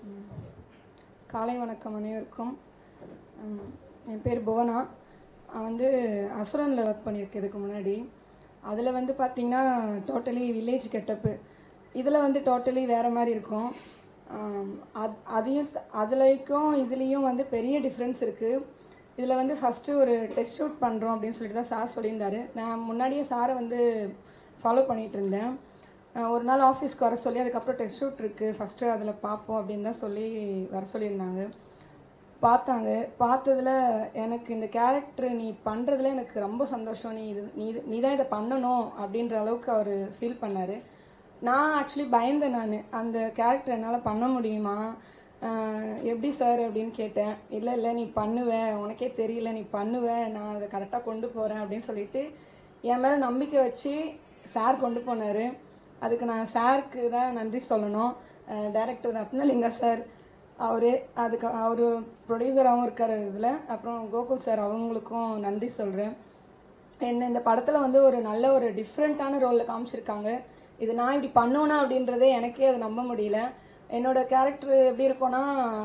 காலை வணக்கம் அனைவருக்கும் உம், என் பேர் புவனா நான் வந்து அசுரனில் ஒர்க் பண்ணியிருக்கேன் இதுக்கு முன்னாடி அதில் வந்து பார்த்தீங்கன்னா டோட்டலி வில்லேஜ் கெட்டப்பு இதில் வந்து டோட்டலி வேறு மாதிரி இருக்கும் ஆம், அது அதையும் அதுலேயும் இதுலேயும் வந்து பெரிய டிஃப்ரென்ஸ் இருக்குது இதில் வந்து ஃபஸ்ட்டு ஒரு டெஸ்ட் ஷூட் பண்ணுறோம் அப்படின்னு சொல்லிட்டு தான் சார் சொல்லியிருந்தாரு நான் முன்னாடியே சாரை வந்து ஃபாலோ பண்ணிகிட்டு இருந்தேன் அஹ் ஒரு நாள் ஆஃபீஸ்க்கு வர சொல்லி அதுக்கப்புறம் டெஸ்ட் ஷூட் இருக்குது ஃபஸ்ட்டு அதில் பார்ப்போம் அப்படின்னு தான் சொல்லி வர சொல்லியிருந்தாங்க பார்த்தாங்க பார்த்ததுல எனக்கு இந்த கேரக்டர் நீ பண்ணுறதுல எனக்கு ரொம்ப சந்தோஷம் நீ இது நீ இது- நீ தான் இதை பண்ணணும் அப்படின்ற அளவுக்கு அவர் ஃபீல் பண்ணார் நான் ஆக்சுவலி பயந்தேன் நான் அந்த கேரக்டர் என்னால் பண்ண முடியுமா அஹ் எப்படி சார் அப்படின்னு கேட்டேன் இல்லை இல்லை நீ பண்ணுவ உனக்கே தெரியல நீ பண்ணுவ நான் அதை கரெக்டாக கொண்டு போகிறேன் அப்படின்னு சொல்லிட்டு என் மேலே நம்பிக்கை வச்சு சார் கொண்டு போனார் அதுக்கு நான் சாருக்கு தான் நன்றி சொல்லணும் டைரக்டர் ரத்னலிங்கா சார் அவரு அதுக்கு அவர் ப்ரொடியூசராகவும் இருக்கார் இதில் அப்புறம் கோகுல் சார் அவங்களுக்கும் நன்றி சொல்கிறேன் என்ன இந்த படத்தில் வந்து ஒரு நல்ல ஒரு டிஃப்ரெண்ட்டான ரோலில் காமிச்சிருக்காங்க இது நான் இப்படி பண்ணுவேனா அப்படின்றதே எனக்கே அது நம்ப முடியல என்னோட கேரக்டர் எப்படி இருக்கும்னா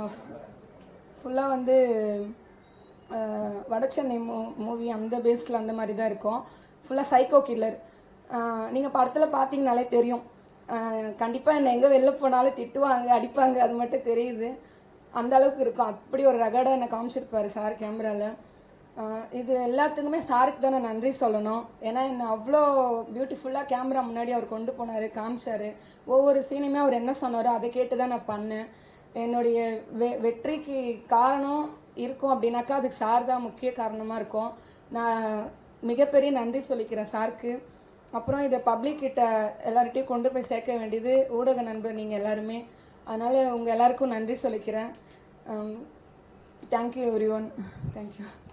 ஃபுல்லாக வந்து அஹ், வடச்சென்னை மூ மூவி அந்த பேஸில் அந்த மாதிரி தான் இருக்கும் ஃபுல்லாக சைக்கோ கில்லர் நீங்கள் படத்தில் பார்த்தீங்கனாலே தெரியும் கண்டிப்பாக என்னை எங்கே வெளில போனாலும் திட்டுவாங்க அடிப்பாங்க அது மட்டும் தெரியுது அந்த அளவுக்கு இருக்கும் அப்படி ஒரு ரகடாக என்னை காமிச்சிருப்பாரு சார் கேமராவில் இது எல்லாத்துக்குமே சாருக்கு தான் நான் நன்றி சொல்லணும் ஏன்னா என்னை அவ்வளோ பியூட்டிஃபுல்லாக கேமரா முன்னாடி அவர் கொண்டு போனார் காமிச்சாரு ஒவ்வொரு சீனுமே அவர் என்ன சொன்னாரோ அதை கேட்டு தான் நான் பண்ணேன் என்னுடைய வெ வெற்றிக்கு காரணம் இருக்கும் அப்படின்னாக்கா அதுக்கு சார் தான் முக்கிய காரணமாக இருக்கும் நான் மிகப்பெரிய நன்றி சொல்லிக்கிறேன் சாருக்கு அப்புறம் இதை பப்ளிக் கிட்ட எல்லார்கிட்டையும் கொண்டு போய் சேர்க்க வேண்டியது ஊடக நண்பர் நீங்கள் எல்லாருமே அதனால் உங்கள் எல்லாருக்கும் நன்றி சொல்லிக்கிறேன் தேங்க்யூ எவ்ரி ஒன் தேங்க்யூ